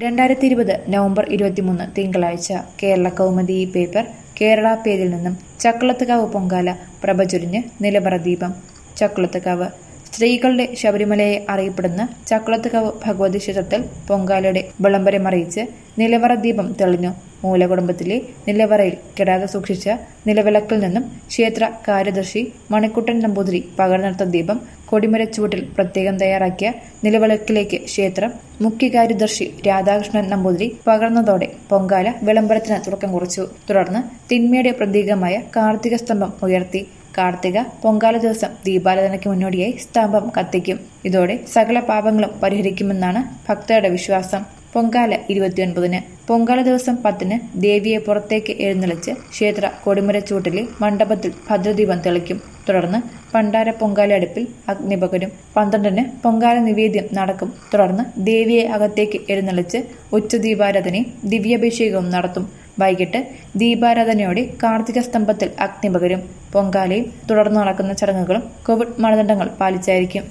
രണ്ടായിരത്തി ഇരുപത് നവംബർ ഇരുപത്തിമൂന്ന് തിങ്കളാഴ്ച കേരള കൗമുദി പേപ്പർ കേരള പേജിൽ നിന്നും ചക്കുളത്തുകാവ് പൊങ്കാല പ്രഭചൊരിഞ്ഞ് നിലവറ ദീപം ചക്കുളത്തുകാവ് സ്ത്രീകളുടെ ശബരിമലയെ അറിയപ്പെടുന്ന ചക്കുളത്തുകാവ് ഭഗവതി ക്ഷേത്രത്തിൽ പൊങ്കാലയുടെ വിളംബരമറിയിച്ച് നിലവറ ദീപം തെളിഞ്ഞു മൂലകുടുംബത്തിലെ നിലവറയിൽ കിടാതെ സൂക്ഷിച്ച നിലവിളക്കിൽ നിന്നും ക്ഷേത്ര കാര്യദർശി മണിക്കുട്ടൻ നമ്പൂതിരി പകർന്നെടുത്ത ദീപം കൊടിമരച്ചുവട്ടിൽ പ്രത്യേകം തയ്യാറാക്കിയ നിലവിളക്കിലേക്ക് ക്ഷേത്രം മുഖ്യ കാര്യദർശി രാധാകൃഷ്ണൻ നമ്പൂതിരി പകർന്നതോടെ പൊങ്കാല വിളംബരത്തിന് തുടക്കം കുറിച്ചു തുടർന്ന് തിന്മയുടെ പ്രതീകമായ കാർത്തിക സ്തംഭം ഉയർത്തി കാർത്തിക പൊങ്കാല ദിവസം ദീപാരാധനയ്ക്ക് മുന്നോടിയായി സ്തംഭം കത്തിക്കും ഇതോടെ സകല പാപങ്ങളും പരിഹരിക്കുമെന്നാണ് ഭക്തരുടെ വിശ്വാസം പൊങ്കാല ഇരുപത്തിയൊൻപതിന് പൊങ്കാല ദിവസം പത്തിന് ദേവിയെ പുറത്തേക്ക് എഴുന്നള്ളിച്ച് ക്ഷേത്ര കൊടിമരച്ചൂട്ടിലെ മണ്ഡപത്തിൽ ഭദ്രദീപം തെളിക്കും തുടർന്ന് പണ്ടാര പൊങ്കാല അടുപ്പിൽ അഗ്നി പകരും പന്ത്രണ്ടിന് പൊങ്കാല നിവേദ്യം നടക്കും തുടർന്ന് ദേവിയെ അകത്തേക്ക് എഴുന്നള്ളിച്ച് ഉച്ചദീപാരാധനയും ദിവ്യാഭിഷേകവും നടത്തും വൈകിട്ട് ദീപാരാധനയോടെ കാർത്തിക സ്തംഭത്തിൽ അഗ്നി പകരും പൊങ്കാലയും തുടർന്ന് നടക്കുന്ന ചടങ്ങുകളും കോവിഡ് മാനദണ്ഡങ്ങൾ പാലിച്ചായിരിക്കും